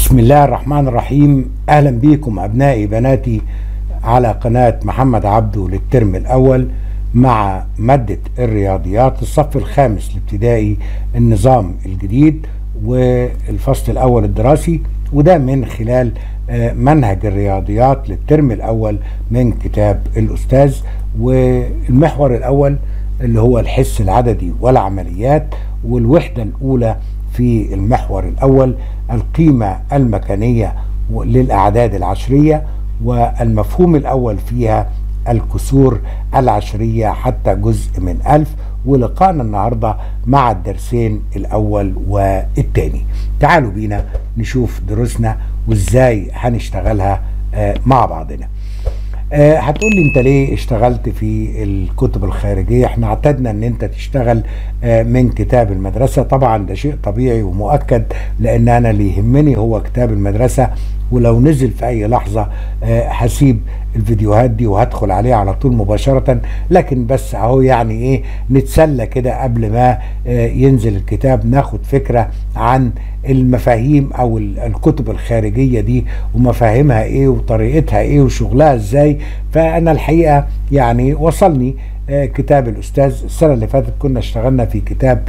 بسم الله الرحمن الرحيم اهلا بيكم ابنائي بناتي على قناة محمد عبده للترم الاول مع مادة الرياضيات الصف الخامس الابتدائي النظام الجديد والفصل الاول الدراسي وده من خلال منهج الرياضيات للترم الاول من كتاب الاستاذ والمحور الاول اللي هو الحس العددي والعمليات والوحدة الاولى في المحور الأول القيمة المكانية للأعداد العشرية والمفهوم الأول فيها الكسور العشرية حتى جزء من ألف ولقاءنا النهاردة مع الدرسين الأول والتاني تعالوا بينا نشوف دروسنا وإزاي هنشتغلها مع بعضنا أه هتقول لي انت ليه اشتغلت في الكتب الخارجيه احنا اعتدنا ان انت تشتغل أه من كتاب المدرسه طبعا ده شيء طبيعي ومؤكد لان انا اللي يهمني هو كتاب المدرسه ولو نزل في اي لحظه أه هسيب الفيديوهات دي وهدخل عليها على طول مباشره لكن بس اهو يعني ايه نتسلى كده قبل ما ينزل الكتاب ناخد فكره عن المفاهيم او الكتب الخارجيه دي ومفاهيمها ايه وطريقتها ايه وشغلها ازاي فانا الحقيقه يعني وصلني كتاب الاستاذ السنه اللي فاتت كنا اشتغلنا في كتاب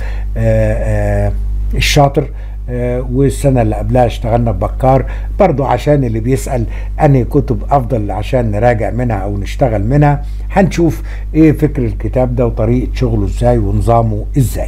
الشاطر والسنة اللي قبلها اشتغلنا ببكار برضو عشان اللي بيسأل أنهي كتب أفضل عشان نراجع منها أو نشتغل منها هنشوف إيه فكر الكتاب ده وطريقة شغله إزاي ونظامه إزاي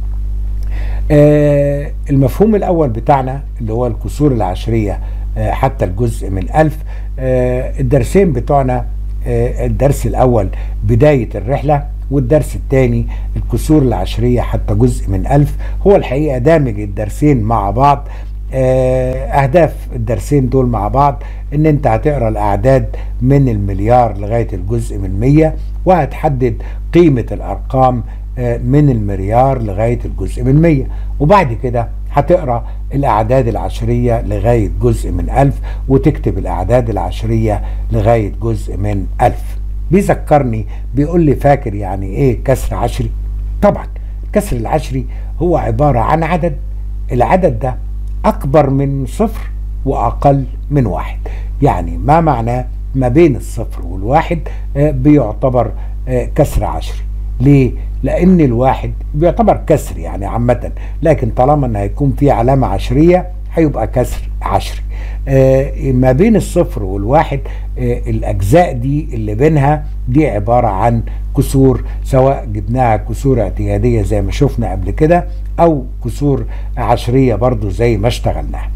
آه المفهوم الأول بتاعنا اللي هو الكسور العشرية آه حتى الجزء من ألف آه الدرسين بتوعنا آه الدرس الأول بداية الرحلة والدرس الثاني الكسور العشرية حتى جزء من ألف هو الحقيقة دامج الدرسين مع بعض أهداف الدرسين دول مع بعض إن أنت هتقرأ الأعداد من المليار لغاية الجزء من مية وهتحدد قيمة الأرقام من المليار لغاية الجزء من مية وبعد كده هتقرأ الأعداد العشرية لغاية جزء من ألف وتكتب الأعداد العشرية لغاية جزء من ألف بيذكرني بيقول لي فاكر يعني ايه كسر عشري طبعا الكسر العشري هو عبارة عن عدد العدد ده أكبر من صفر وأقل من واحد يعني ما معناه ما بين الصفر والواحد بيعتبر كسر عشري ليه؟ لأن الواحد بيعتبر كسر يعني عامة لكن طالما أن هيكون في علامة عشرية هيبقى كسر عشري آه ما بين الصفر والواحد آه الأجزاء دي اللي بينها دي عبارة عن كسور سواء جبناها كسور اعتيادية زي ما شفنا قبل كده أو كسور عشرية برضو زي ما اشتغلناها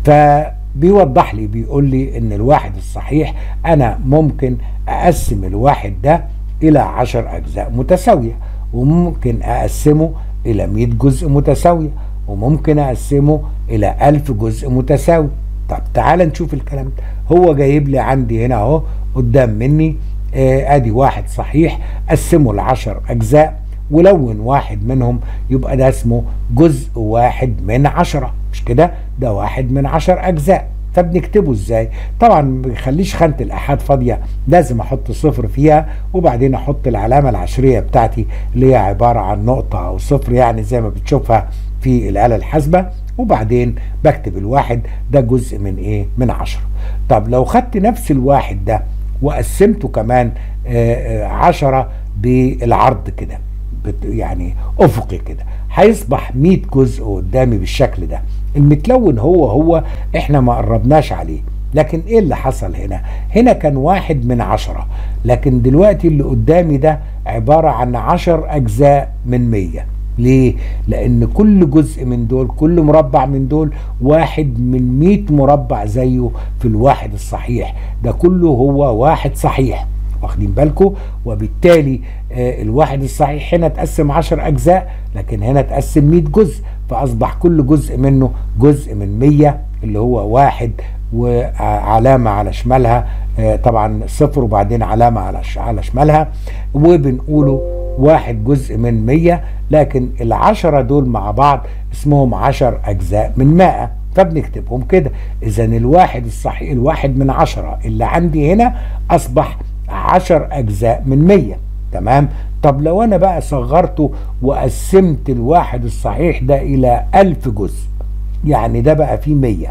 فبيوضح لي بيقول لي ان الواحد الصحيح انا ممكن اقسم الواحد ده الى عشر اجزاء متساوية وممكن اقسمه الى 100 جزء متساوية وممكن اقسمه الى ألف جزء متساوي طب تعال نشوف الكلام ده هو جايب لي عندي هنا اهو قدام مني آه ادي واحد صحيح قسمه لعشر اجزاء ولون واحد منهم يبقى ده اسمه جزء واحد من عشرة مش كده ده واحد من عشر اجزاء فبنكتبه ازاي طبعا ما بيخليش خانه الاحاد فاضيه لازم احط صفر فيها وبعدين احط العلامه العشريه بتاعتي اللي هي عباره عن نقطه او صفر يعني زي ما بتشوفها في الآلة الحاسبة وبعدين بكتب الواحد ده جزء من ايه من عشرة طب لو خدت نفس الواحد ده وقسمته كمان آآ آآ عشرة بالعرض كده يعني افقي كده هيصبح 100 جزء قدامي بالشكل ده المتلون هو هو احنا ما قربناش عليه لكن ايه اللي حصل هنا هنا كان واحد من عشرة لكن دلوقتي اللي قدامي ده عبارة عن عشر اجزاء من مية ليه؟ لأن كل جزء من دول كل مربع من دول واحد من مئة مربع زيه في الواحد الصحيح ده كله هو واحد صحيح واخدين بالكم وبالتالي آه الواحد الصحيح هنا تقسم عشر أجزاء لكن هنا تقسم مئة جزء فأصبح كل جزء منه جزء من مية اللي هو واحد وعلامة على شمالها آه طبعا صفر وبعدين علامة على على شمالها وبنقوله واحد جزء من مية لكن العشرة دول مع بعض اسمهم عشر أجزاء من مائة فبنكتبهم كده إذا الواحد الصحيح الواحد من عشرة اللي عندي هنا أصبح عشر أجزاء من مية تمام طب لو أنا بقى صغرته وقسمت الواحد الصحيح ده إلى ألف جزء يعني ده بقى فيه مية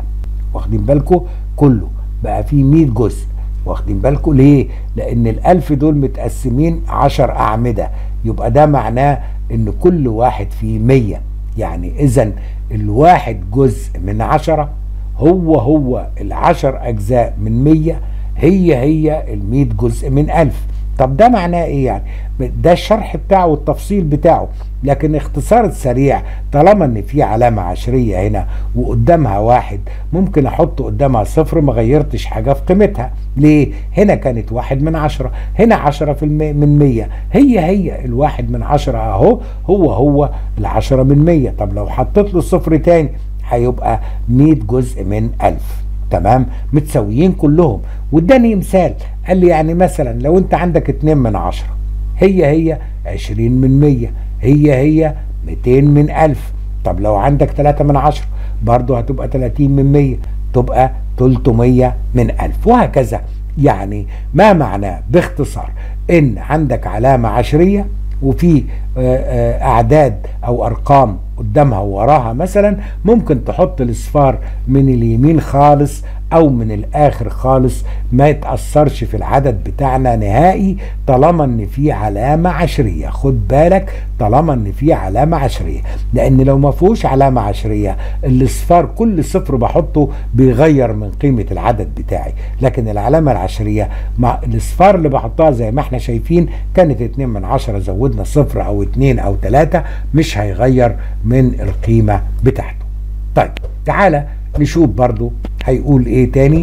واخدين بالكم كله بقى فيه 100 جزء واخدين بالكم ليه لان الالف دول متقسمين عشر اعمدة يبقى ده معناه ان كل واحد فيه 100 يعني اذا الواحد جزء من عشرة هو هو العشر اجزاء من 100 هي هي المية جزء من ألف طب ده معناه ايه يعني ده الشرح بتاعه والتفصيل بتاعه لكن اختصار السريع طالما ان في علامة عشرية هنا وقدامها واحد ممكن احط قدامها صفر ما غيرتش حاجة في قيمتها ليه هنا كانت واحد من عشرة هنا عشرة في المية من مية هي هي الواحد من عشرة اهو هو هو العشرة من مية طب لو حطيت له صفر تاني هيبقى مية جزء من ألف تمام متساويين كلهم واداني مثال قال لي يعني مثلا لو انت عندك اتنين من عشرة هي هي عشرين من مية هي هي ميتين من ألف طب لو عندك تلاتة من عشرة برضو هتبقى تلاتين من مية تبقى تلتمية من ألف وهكذا يعني ما معناه باختصار ان عندك علامة عشرية وفي اعداد او ارقام قدامها ووراها مثلا ممكن تحط الاصفار من اليمين خالص او من الاخر خالص ما يتاثرش في العدد بتاعنا نهائي طالما ان في علامه عشريه خد بالك طالما ان في علامه عشريه لان لو ما فيهوش علامه عشريه الاصفار كل صفر بحطه بيغير من قيمه العدد بتاعي لكن العلامه العشريه مع الاصفار اللي بحطها زي ما احنا شايفين كانت 2 من عشرة زودنا صفر او 2 او 3 مش هيغير من القيمه بتاعته طيب تعالى نشوف برضو هيقول ايه تاني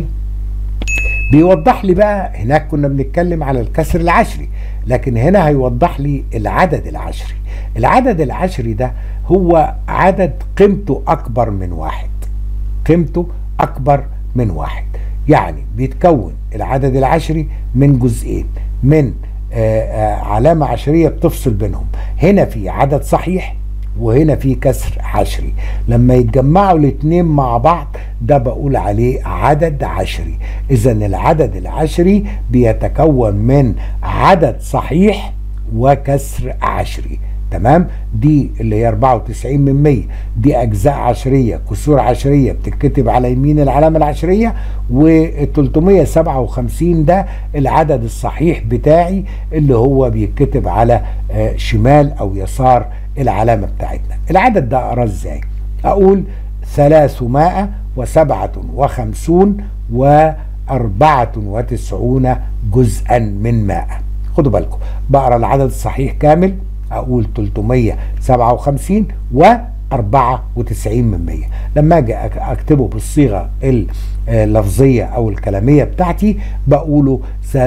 بيوضح لي بقى هناك كنا بنتكلم على الكسر العشري لكن هنا هيوضح لي العدد العشري العدد العشري ده هو عدد قيمته اكبر من واحد قيمته اكبر من واحد يعني بيتكون العدد العشري من جزئين من آآ آآ علامة عشرية بتفصل بينهم هنا في عدد صحيح وهنا في كسر عشري لما يتجمعوا الاثنين مع بعض ده بقول عليه عدد عشري اذا العدد العشري بيتكون من عدد صحيح وكسر عشري تمام دي اللي هي 94 من 100 دي اجزاء عشريه كسور عشريه بتتكتب على يمين العلامه العشريه و357 ده العدد الصحيح بتاعي اللي هو بيتكتب على شمال او يسار العلامة بتاعتنا العدد ده أقراه ازاي أقول ثلاثمائة وسبعة وخمسون وأربعة وتسعون جزءا من مائة خدوا بالكم بقرا العدد الصحيح كامل أقول 357 و 94 من 100 لما اجي اكتبه بالصيغه اللفظيه او الكلاميه بتاعتي بقوله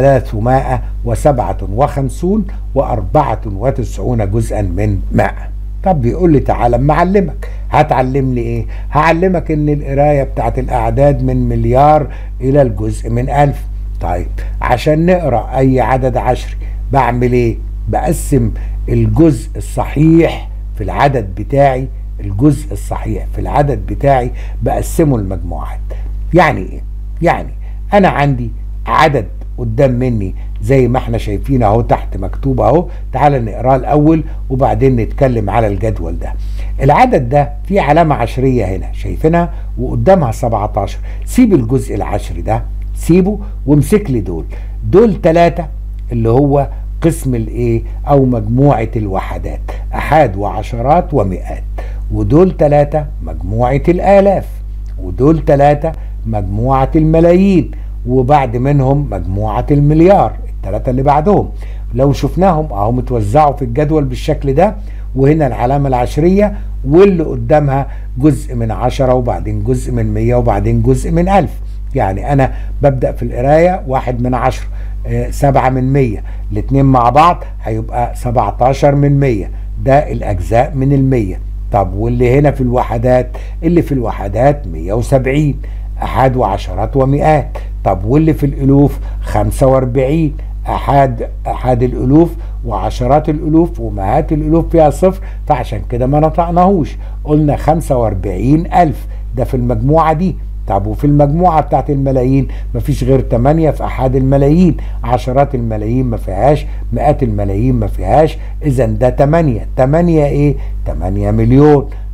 357 و94 جزءا من 100 طب بيقول لي تعالى اما اعلمك هتعلمني ايه هعلمك ان القرايه بتاعت الاعداد من مليار الى الجزء من الف طيب عشان نقرا اي عدد عشري بعمل ايه بقسم الجزء الصحيح في العدد بتاعي الجزء الصحيح في العدد بتاعي بقسمه لمجموعات يعني ايه يعني انا عندي عدد قدام مني زي ما احنا شايفين اهو تحت مكتوب اهو تعال نقراه الاول وبعدين نتكلم على الجدول ده العدد ده فيه علامة عشرية هنا شايفينها وقدامها 17 سيب الجزء العشري ده سيبه وامسك لي دول دول ثلاثة اللي هو قسم الايه او مجموعة الوحدات احاد وعشرات ومئات ودول ثلاثة مجموعة الالاف ودول ثلاثة مجموعة الملايين وبعد منهم مجموعة المليار الثلاثة اللي بعدهم لو شفناهم اهو متوزعوا في الجدول بالشكل ده وهنا العلامة العشرية واللي قدامها جزء من عشرة وبعدين جزء من مية وبعدين جزء من ألف يعني أنا ببدأ في القراية واحد من عشرة آه سبعة من مية الاتنين مع بعض هيبقى سبعتاشر من مية ده الأجزاء من المية طب واللي هنا في الوحدات اللي في الوحدات مية وسبعين أحد وعشرات ومئات طب واللي في الألوف خمسة واربعين أحد أحد الألوف وعشرات الألوف ومئات الألوف فيها صفر فعشان كده ما نطقناهوش قلنا خمسة واربعين ألف ده في المجموعة دي طب وفي المجموعة بتاعت الملايين مفيش غير 8 في أحد الملايين عشرات الملايين ما فيهاش مئات الملايين ما فيهاش إذا ده 8 8 إيه 8 مليون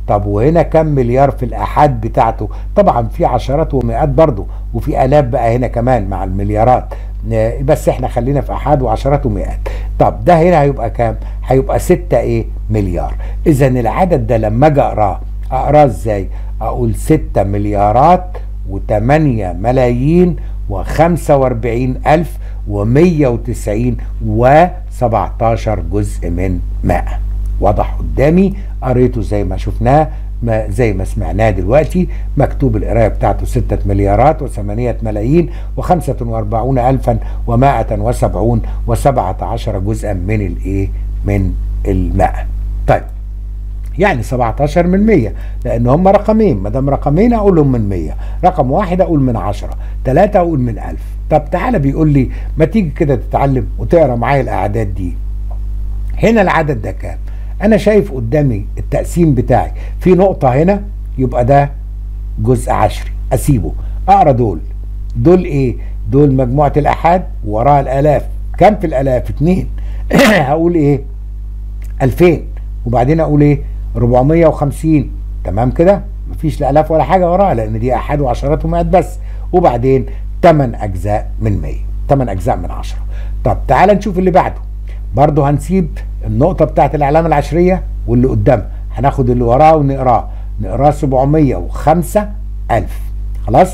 طب وهنا كم مليار في الآحاد بتاعته طبعا في عشرات ومئات برضه وفي آلاف بقى هنا كمان مع المليارات آه، بس احنا خلينا في أحاد وعشرات ومئات طب ده هنا هيبقى كام هيبقى ستة ايه مليار اذا العدد ده لما اجي اقراه اقراه ازاي اقول ستة مليارات وثمانية ملايين وخمسة واربعين ألف ومية وتسعين وسبعتاشر جزء من مائة واضح قدامي قريته زي ما شفناه ما زي ما سمعناه دلوقتي مكتوب القرايه بتاعته ستة مليارات وثمانية ملايين وخمسة واربعون ألفا ومائة وسبعون وسبعة عشر جزءا من الايه من المائة طيب يعني 17 من 100 لان هم رقمين ما دام رقمين اقولهم من 100 رقم واحد اقول من 10 ثلاثة اقول من 1000 طب تعالى بيقول لي ما تيجي كده تتعلم وتقرا معايا الاعداد دي هنا العدد ده كام انا شايف قدامي التقسيم بتاعي في نقطة هنا يبقى ده جزء عشري اسيبه اقرا دول دول ايه دول مجموعة الاحاد وراها الالاف كم في الالاف اتنين هقول ايه 2000 وبعدين اقول ايه 450 تمام كده مفيش لا الاف ولا حاجه وراها لان دي احاد وعشرات ومئات بس وبعدين 8 اجزاء من 100 8 اجزاء من 10 طب تعال نشوف اللي بعده برضه هنسيب النقطه بتاعت العلامه العشريه واللي قدامها هناخد اللي وراه ونقراه نقراه 705 ألف خلاص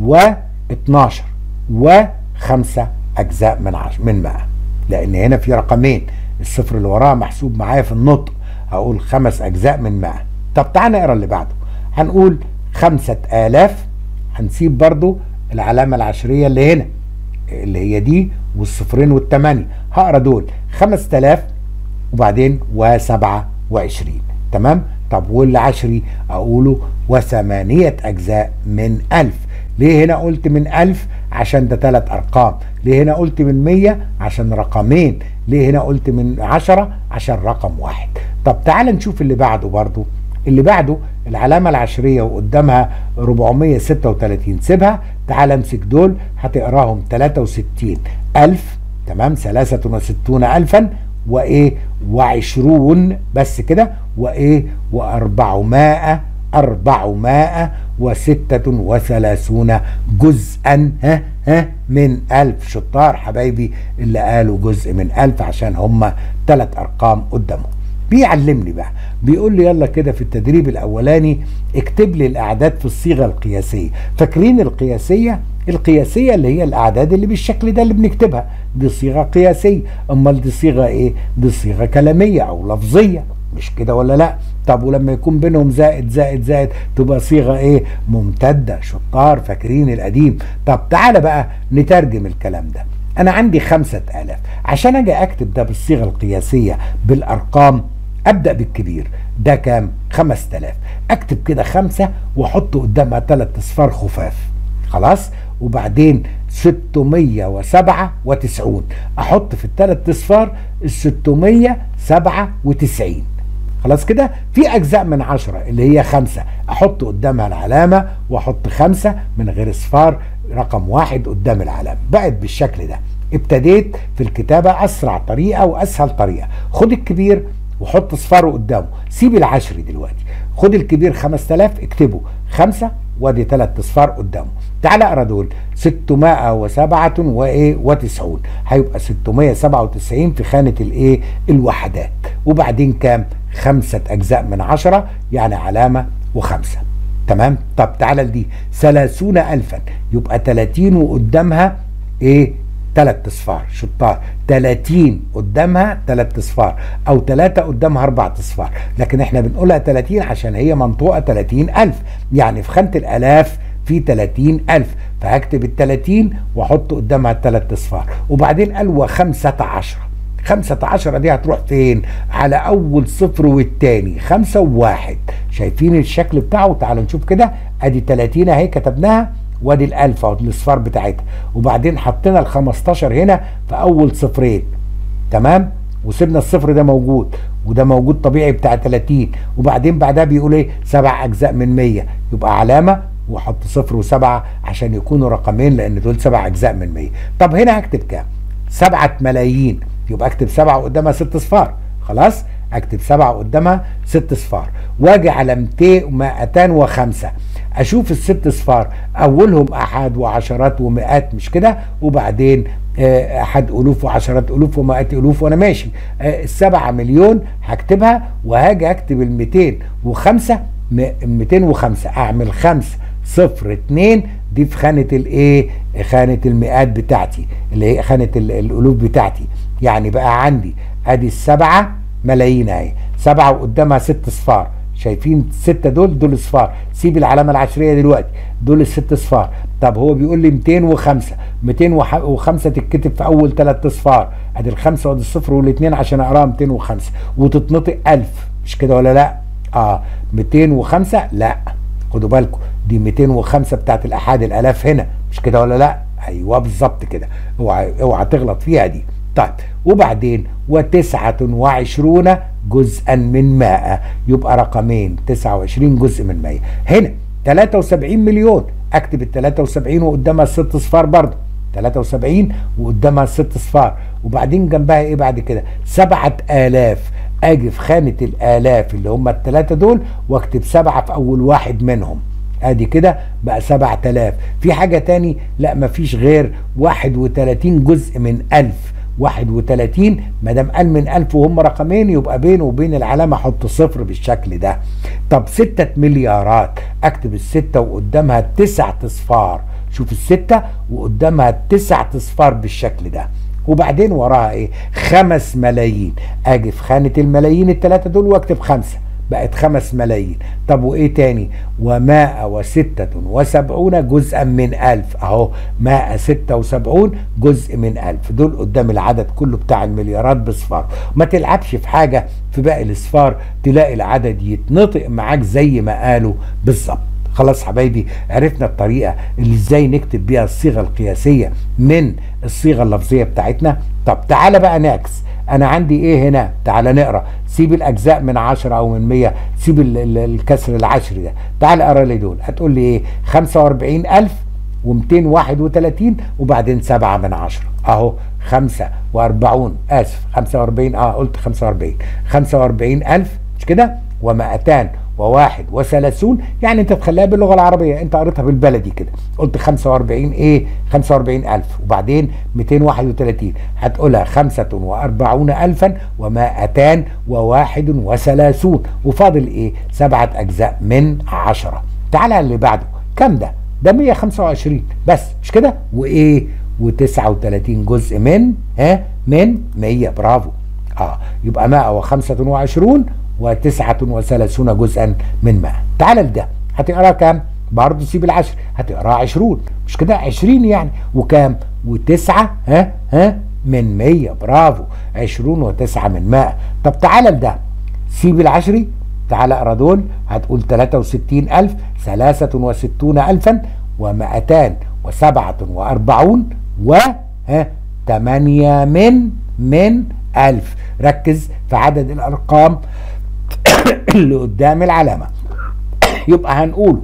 و12 و5 أجزاء من عش من 100 لأن هنا في رقمين الصفر اللي وراه محسوب معايا في النطق هقول خمس أجزاء من 100 طب تعال نقرا اللي بعده هنقول خمسة آلاف هنسيب برضو العلامة العشرية اللي هنا اللي هي دي والصفرين والتمانية هقرا دول خمسة آلاف وبعدين وسبعة وعشرين تمام طب والعشري أقوله وثمانية أجزاء من ألف ليه هنا قلت من ألف عشان ده ثلاث أرقام ليه هنا قلت من مية عشان رقمين ليه هنا قلت من عشرة عشان رقم واحد طب تعال نشوف اللي بعده برضو اللي بعده العلامة العشرية وقدامها 436 سيبها تعال امسك دول هتقراهم 63 ألف تمام 63 ألفا وإيه وعشرون بس كده وإيه وأربعمائة أربعمائة وستة وثلاثون جزءا ها ها من ألف شطار حبايبي اللي قالوا جزء من ألف عشان هم ثلاث أرقام قدامهم بيعلمني بقى بيقول لي يلا كده في التدريب الاولاني اكتب لي الاعداد في الصيغه القياسيه فاكرين القياسيه القياسيه اللي هي الاعداد اللي بالشكل ده اللي بنكتبها دي صيغه قياسيه امال دي صيغه ايه دي صيغه كلاميه او لفظيه مش كده ولا لا طب ولما يكون بينهم زائد زائد زائد تبقى صيغه ايه ممتده شطار فاكرين القديم طب تعالى بقى نترجم الكلام ده انا عندي خمسة الاف عشان اجي اكتب ده بالصيغه القياسيه بالارقام ابدا بالكبير ده كام 5000 اكتب كده خمسة واحط قدامها ثلاث اصفار خفاف خلاص وبعدين 697 احط في الثلاث اصفار ال 697 خلاص كده في اجزاء من عشرة اللي هي خمسة احط قدامها العلامة واحط خمسة من غير اصفار رقم واحد قدام العلامة بقت بالشكل ده ابتديت في الكتابة اسرع طريقة واسهل طريقة خد الكبير وحط اصفاره قدامه سيب العشري دلوقتي خد الكبير 5000 اكتبه خمسة وادي ثلاث اصفار قدامه تعال اقرا دول 607 وايه و90 هيبقى 697 في خانه الايه الوحدات وبعدين كام خمسة اجزاء من عشرة يعني علامه وخمسه تمام طب تعالى لدي 30 الفا يبقى 30 وقدامها ايه ثلاث اصفار شطار 30 قدامها ثلاث اصفار او ثلاثة قدامها اربع اصفار لكن احنا بنقولها 30 عشان هي منطوقة 30 الف يعني في خانة الالاف في 30 ألف فهكتب ال 30 واحط قدامها الثلاث اصفار وبعدين قال وخمسة عشرة خمسة عشرة دي هتروح فين على أول صفر والتاني خمسة وواحد شايفين الشكل بتاعه تعالوا نشوف كده أدي 30 أهي كتبناها وادي الالف اهو الاصفار بتاعتها وبعدين حطينا ال 15 هنا في اول صفرين تمام وسيبنا الصفر ده موجود وده موجود طبيعي بتاع 30 وبعدين بعدها بيقول ايه سبع اجزاء من 100 يبقى علامه واحط صفر وسبعه عشان يكونوا رقمين لان دول سبع اجزاء من 100 طب هنا هكتب كام؟ سبعة ملايين يبقى اكتب سبعة قدامها ست اصفار خلاص اكتب سبعة قدامها ست صفار واجي على 200 205 اشوف الست صفار اولهم احاد وعشرات ومئات مش كده وبعدين احد الوف وعشرات الوف ومئات الوف وانا ماشي السبعة مليون هكتبها وهاجي اكتب ال 205 205 اعمل 5 صفر اتنين دي في خانة الايه خانة المئات بتاعتي اللي هي خانة الالوف بتاعتي يعني بقى عندي ادي السبعة ملايين اهي سبعة وقدامها ست صفار شايفين الستة دول دول صفار سيب العلامة العشرية دلوقتي دول الست صفار طب هو بيقول لي 205 205 تتكتب في أول ثلاث صفار أدي الخمسة وأدي الصفر والاثنين عشان أقراها 205 وتتنطق 1000 مش كده ولا لأ؟ آه 205 لأ خدوا بالكم دي 205 بتاعت الأحاد الآلاف هنا مش كده ولا لأ؟ أيوه بالظبط كده اوعى اوعى تغلط فيها دي طيب وبعدين وتسعة وعشرون جزءا من مائة يبقى رقمين تسعة وعشرين جزء من مائة هنا تلاتة وسبعين مليون اكتب التلاتة وسبعين وقدامها الست صفار برضه تلاتة وسبعين وقدامها الست صفار وبعدين جنبها ايه بعد كده سبعة آلاف اجي في خانة الآلاف اللي هم التلاتة دول واكتب سبعة في أول واحد منهم ادي كده بقى سبعة آلاف في حاجة تاني لا مفيش غير واحد وتلاتين جزء من ألف 31 ما دام قال من 1000 وهم رقمين يبقى بينه وبين العلامه احط صفر بالشكل ده طب 6 مليارات اكتب الستة وقدامها تسع اصفار شوف الستة وقدامها تسع اصفار بالشكل ده وبعدين وراها ايه خمس ملايين اجي في خانة الملايين الثلاثة دول واكتب خمسة بقت خمس ملايين طب وايه تاني ومائة وستة وسبعون جزءا من ألف اهو مائة ستة وسبعون جزء من ألف دول قدام العدد كله بتاع المليارات بصفار ما تلعبش في حاجة في باقي الصفار تلاقي العدد يتنطق معاك زي ما قالوا بالظبط خلاص حبايبي عرفنا الطريقة اللي ازاي نكتب بيها الصيغة القياسية من الصيغة اللفظية بتاعتنا طب تعالى بقى نعكس انا عندي ايه هنا تعالى نقرا سيب الاجزاء من عشرة او من مية سيب ال ال الكسر العشري ده تعالى اقرا لي دول هتقول لي ايه خمسة واربعين الف ومتين واحد وتلاتين وبعدين سبعة من عشرة اهو خمسة واربعون اسف خمسة واربعين اه قلت خمسة واربعين خمسة واربعين الف مش كده ومائتان وواحد وثلاثون يعني انت تخليها باللغه العربيه انت قريتها بالبلدي كده قلت 45 ايه 45 الف وبعدين 231 هتقولها 45 الفا ومائتان وواحد وثلاثون وفاضل ايه سبعه اجزاء من عشرة تعالى اللي بعده كم ده ده 125 بس مش كده وايه و39 جزء من ها من 100 برافو اه يبقى 125 وتسعة وثلاثون جزءا من ماء تعال لده هتقراه كام برضه سيب العشر هتقراه عشرون مش كده عشرين يعني وكام وتسعة ها ها من مية برافو عشرون وتسعة من ماء طب تعال لده سيب العشري تعال اقرا دول هتقول تلاتة وستين ألف ثلاثة وستون ألفا ومائتان وسبعة وأربعون و ها تمانية من من ألف ركز في عدد الأرقام اللي قدام العلامة يبقى هنقول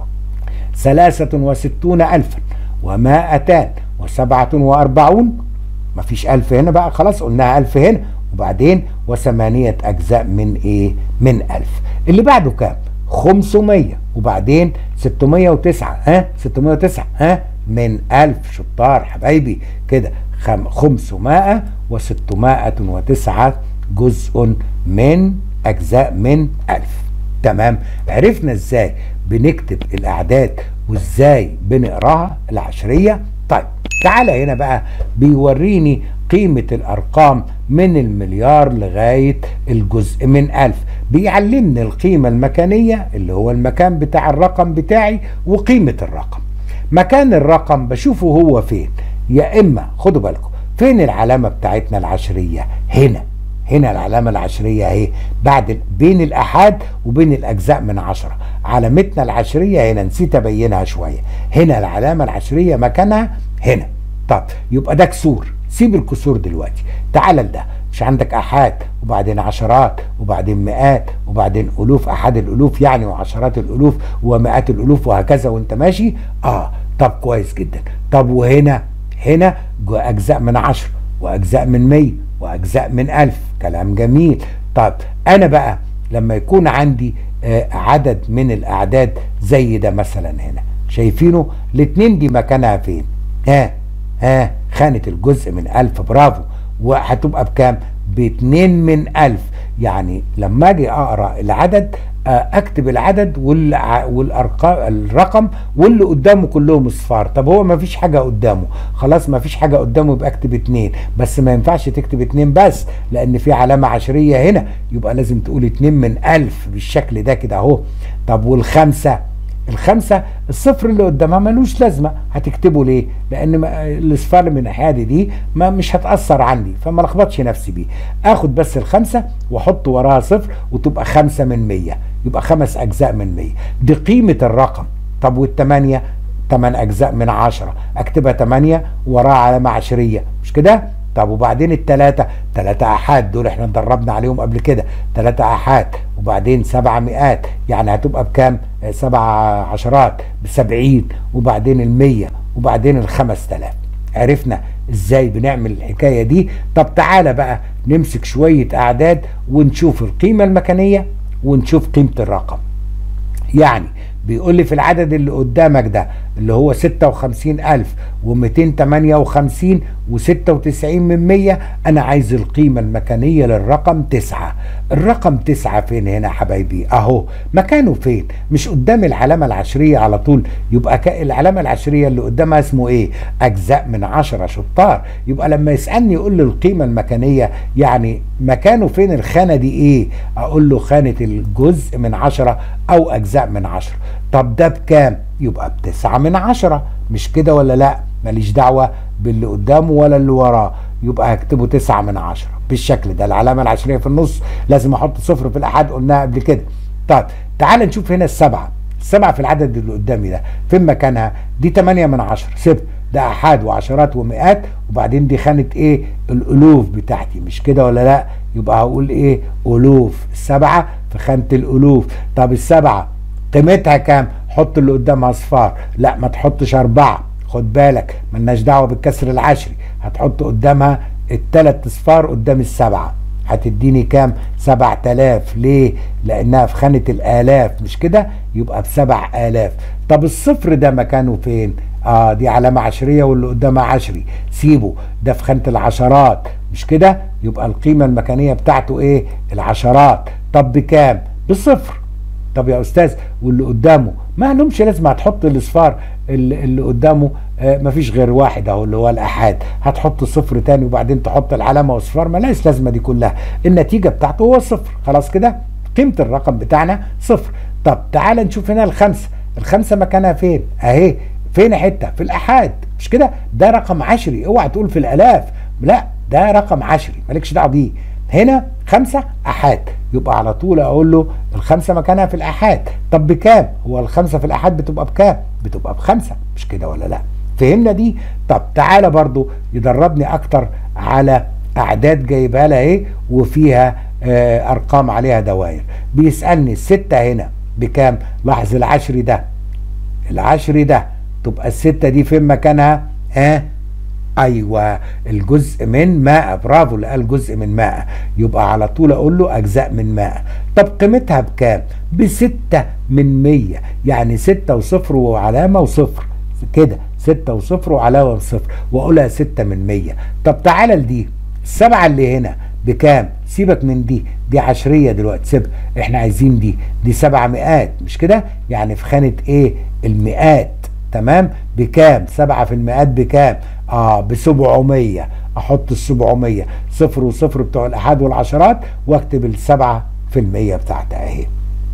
ثلاثة وستون ألفا ومائتان وسبعة وأربعون مفيش ألف هنا بقى خلاص قلناها ألف هنا وبعدين وثمانية أجزاء من إيه من ألف اللي بعده كام خمسمية وبعدين ستمية وتسعة ها ستمية وتسعة ها من ألف شطار حبايبي كده خمسمائة وستمائة وتسعة جزء من أجزاء من ألف تمام عرفنا إزاي بنكتب الأعداد وإزاي بنقراها العشرية طيب تعالى هنا بقى بيوريني قيمة الأرقام من المليار لغاية الجزء من ألف بيعلمني القيمة المكانية اللي هو المكان بتاع الرقم بتاعي وقيمة الرقم مكان الرقم بشوفه هو فين يا إما خدوا بالكم فين العلامة بتاعتنا العشرية هنا هنا العلامة العشرية اهي بعد بين الأحاد وبين الأجزاء من عشرة علامتنا العشرية هنا نسيت أبينها شوية هنا العلامة العشرية مكانها هنا طب يبقى ده كسور سيب الكسور دلوقتي تعال لده مش عندك أحاد وبعدين عشرات وبعدين مئات وبعدين ألوف أحد الألوف يعني وعشرات الألوف ومئات الألوف وهكذا وأنت ماشي آه طب كويس جدا طب وهنا هنا أجزاء من عشر وأجزاء من مية وأجزاء من ألف كلام جميل طب انا بقى لما يكون عندي آه عدد من الاعداد زي ده مثلا هنا شايفينه الاتنين دي مكانها فين ها ها خانة الجزء من ألف برافو وهتبقى بكام باتنين من ألف يعني لما اجي اقرا العدد اكتب العدد والارقام الرقم واللي قدامه كلهم اصفار طب هو ما فيش حاجه قدامه خلاص ما فيش حاجه قدامه يبقى اكتب اتنين بس ما ينفعش تكتب اتنين بس لان في علامه عشريه هنا يبقى لازم تقول اتنين من الف بالشكل ده كده اهو طب والخمسه الخمسة الصفر اللي قدامها ملوش لازمة هتكتبه ليه لان الاصفار من حادي دي ما مش هتأثر عندي فما لخبطش نفسي بيه اخد بس الخمسة واحط وراها صفر وتبقى خمسة من مية يبقى خمس اجزاء من مية دي قيمة الرقم طب والتمانية تمن اجزاء من عشرة اكتبها تمانية وراها علامة عشرية مش كده طب وبعدين التلاتة تلاتة احاد دول احنا اتدربنا عليهم قبل كده تلاتة احاد وبعدين سبعة مئات يعني هتبقى بكام سبع عشرات بسبعين وبعدين المية وبعدين الخمس تلاف عرفنا ازاي بنعمل الحكاية دي طب تعالى بقى نمسك شوية اعداد ونشوف القيمة المكانية ونشوف قيمة الرقم يعني بيقول لي في العدد اللي قدامك ده اللي هو 56000 و258 و96 من 100 انا عايز القيمة المكانية للرقم 9 الرقم 9 فين هنا حبايبي اهو مكانه فين مش قدام العلامة العشرية على طول يبقى العلامة العشرية اللي قدامها اسمه ايه اجزاء من 10 شطار يبقى لما يسألني يقول لي القيمة المكانية يعني مكانه فين الخانة دي ايه اقول له خانة الجزء من 10 او اجزاء من 10 طب ده بكام يبقى بتسعة من عشرة مش كده ولا لا ماليش دعوة باللي قدامه ولا اللي وراه يبقى هكتبه تسعة من عشرة بالشكل ده العلامة العشرية في النص لازم احط صفر في الاحاد قلناها قبل كده طيب تعال نشوف هنا السبعة السبعة في العدد اللي قدامي ده فين مكانها دي 8 من عشرة سبت ده احاد وعشرات ومئات وبعدين دي خانة ايه الالوف بتاعتي مش كده ولا لا يبقى هقول ايه الوف السبعة في خانة الالوف طب السبعة قيمتها كام حط اللي قدامها اصفار لا ما تحطش اربعة خد بالك ملناش دعوة بالكسر العشري هتحط قدامها التلات اصفار قدام السبعة هتديني كام سبع تلاف ليه لانها في خانة الالاف مش كده يبقى بسبع الاف طب الصفر ده مكانه فين اه دي علامة عشرية واللي قدامها عشري سيبه ده في خانة العشرات مش كده يبقى القيمة المكانية بتاعته ايه العشرات طب بكام بصفر طب يا استاذ واللي قدامه ما لهمش لازم هتحط الاصفار اللي, اللي قدامه آه مفيش غير واحد اهو اللي هو الاحاد هتحط صفر تاني وبعدين تحط العلامه واصفار ملهاش لازمه دي كلها النتيجه بتاعته هو صفر خلاص كده قيمه الرقم بتاعنا صفر طب تعال نشوف هنا الخمسه الخمسه مكانها فين اهي فين حته في الاحاد مش كده ده رقم عشري اوعى تقول في الالاف لا ده رقم عشري مالكش دعوه بيه هنا خمسة أحاد يبقى على طول أقول له الخمسة مكانها في الأحاد طب بكام هو الخمسة في الأحاد بتبقى بكام بتبقى بخمسة مش كده ولا لا فهمنا دي طب تعالى برضو يدربني أكتر على أعداد جايبها لها إيه وفيها آه أرقام عليها دوائر بيسألني الستة هنا بكام لاحظ العشري ده العشري ده تبقى الستة دي فين مكانها ها آه ايوه الجزء من ماء برافو اللي قال جزء من ماء يبقى على طول اقول له اجزاء من ماء طب قيمتها بكام بستة من مية يعني ستة وصفر وعلامة وصفر كده ستة وصفر وعلامة وصفر واقولها ستة من مية طب تعالى لدي السبعة اللي هنا بكام سيبك من دي دي عشرية دلوقتي سيبها احنا عايزين دي دي سبع مئات مش كده يعني في خانة ايه المئات تمام بكام سبعة في المئات بكام اه ب 700 احط ال 700 صفر وصفر بتوع الاحاد والعشرات واكتب السبعة في المية بتاعتها اهي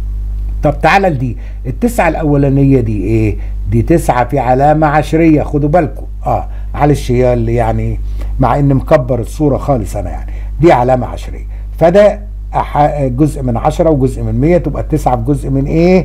طب تعالى لدي التسعة الاولانية دي ايه دي تسعة في علامة عشرية خدوا بالكم اه معلش هي اللي يعني مع ان مكبر الصورة خالص انا يعني دي علامة عشرية فده جزء من عشرة وجزء من مية تبقى التسعة في جزء من ايه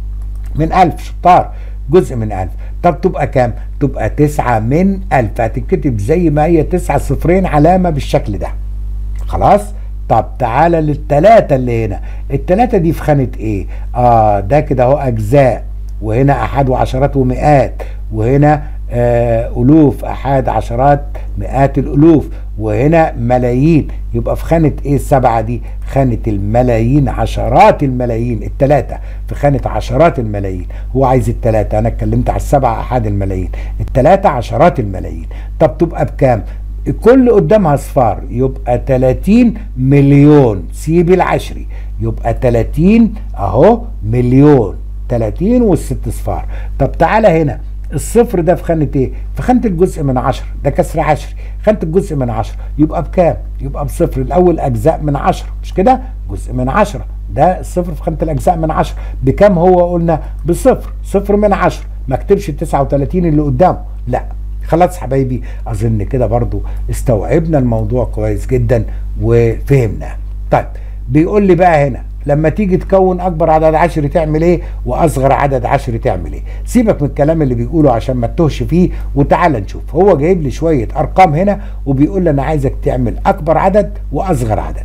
من ألف شطار جزء من ألف طب تبقى كام تبقى تسعة من ألف هتتكتب زي ما هي تسعة صفرين علامة بالشكل ده خلاص طب تعالى للتلاتة اللي هنا التلاتة دي في خانة ايه اه ده كده اهو اجزاء وهنا احاد وعشرات ومئات وهنا آه الوف احاد عشرات مئات الالوف وهنا ملايين يبقى في خانه ايه السبعه دي خانه الملايين عشرات الملايين الثلاثه في خانه عشرات الملايين هو عايز الثلاثه انا اتكلمت على السبعه احاد الملايين الثلاثه عشرات الملايين طب تبقى بكام كل قدامها اصفار يبقى 30 مليون سيب العشري يبقى 30 اهو مليون 30 والست اصفار طب تعالى هنا الصفر ده في خانه ايه؟ في خانه الجزء من عشرة ده كسر عشري خانه الجزء من عشرة يبقى بكام؟ يبقى بصفر الاول اجزاء من عشرة مش كده؟ جزء من عشرة ده الصفر في خانه الاجزاء من عشرة بكام هو قلنا؟ بصفر صفر من عشرة ما اكتبش ال 39 اللي قدامه لا خلاص حبايبي اظن كده برضو استوعبنا الموضوع كويس جدا وفهمناه طيب بيقول لي بقى هنا لما تيجي تكون اكبر عدد عشري تعمل ايه واصغر عدد عشري تعمل ايه سيبك من الكلام اللي بيقوله عشان ما تتوهش فيه وتعال نشوف هو جايب لي شويه ارقام هنا وبيقول لي انا عايزك تعمل اكبر عدد واصغر عدد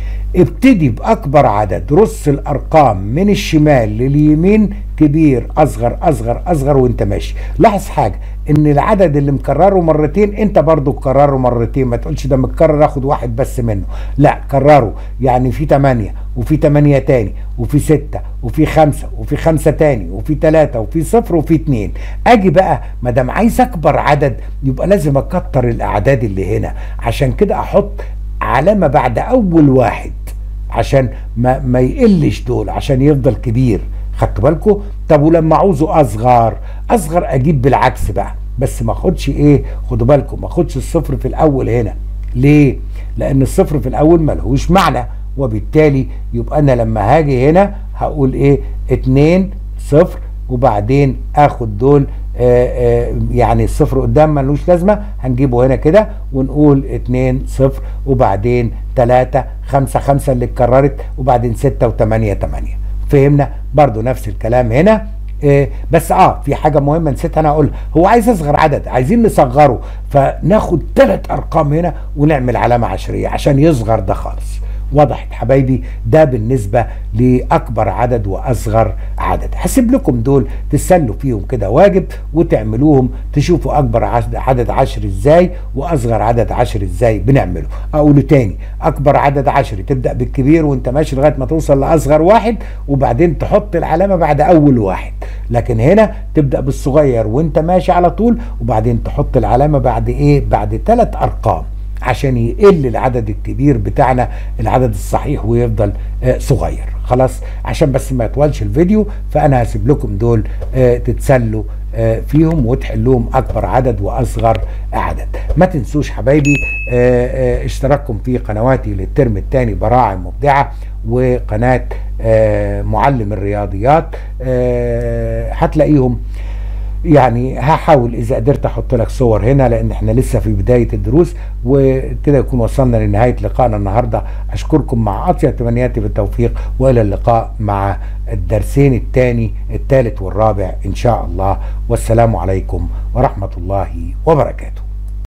ابتدي باكبر عدد رص الارقام من الشمال لليمين كبير اصغر اصغر اصغر وانت ماشي لاحظ حاجه ان العدد اللي مكرره مرتين انت برضو تكرره مرتين ما تقولش ده متكرر اخد واحد بس منه لا كرره يعني في 8 وفي 8 تاني وفي 6 وفي 5 وفي 5 تاني وفي 3 وفي صفر وفي 2 اجي بقى ما دام عايز اكبر عدد يبقى لازم اكتر الاعداد اللي هنا عشان كده احط علامه بعد اول واحد عشان ما ما يقلش دول عشان يفضل كبير خدتوا بالكم طب ولما عاوزه اصغر اصغر اجيب بالعكس بقى بس ما اخدش ايه خدوا بالكم ما اخدش الصفر في الاول هنا ليه لان الصفر في الاول ملهوش معنى وبالتالي يبقى انا لما هاجي هنا هقول ايه اتنين صفر وبعدين اخد دول آآ آآ يعني الصفر قدام ملوش لازمه هنجيبه هنا كده ونقول 2 صفر وبعدين 3 5 5 اللي اتكررت وبعدين 6 و8 8 فهمنا برضو نفس الكلام هنا إيه بس اه في حاجه مهمه نسيت انا اقولها هو عايز اصغر عدد عايزين نصغره فناخد ثلاث ارقام هنا ونعمل علامه عشريه عشان يصغر ده خالص وضحت حبايبي ده بالنسبة لأكبر عدد وأصغر عدد هسيب لكم دول تسلوا فيهم كده واجب وتعملوهم تشوفوا أكبر عدد عشر إزاي وأصغر عدد عشر إزاي بنعمله أقوله تاني أكبر عدد عشر تبدأ بالكبير وأنت ماشي لغاية ما توصل لأصغر واحد وبعدين تحط العلامة بعد أول واحد لكن هنا تبدأ بالصغير وأنت ماشي على طول وبعدين تحط العلامة بعد إيه بعد ثلاث أرقام عشان يقل العدد الكبير بتاعنا العدد الصحيح ويفضل آه صغير خلاص عشان بس ما يطولش الفيديو فانا هسيب لكم دول آه تتسلوا آه فيهم وتحلوهم اكبر عدد واصغر عدد ما تنسوش حبايبي اشتراككم في قنواتي للترم الثاني براعي مبدعه وقناه معلم الرياضيات هتلاقيهم يعني هحاول اذا قدرت احط لك صور هنا لان احنا لسه في بدايه الدروس وكده يكون وصلنا لنهايه لقائنا النهارده اشكركم مع اطيب تمنياتي بالتوفيق والى اللقاء مع الدرسين الثاني الثالث والرابع ان شاء الله والسلام عليكم ورحمه الله وبركاته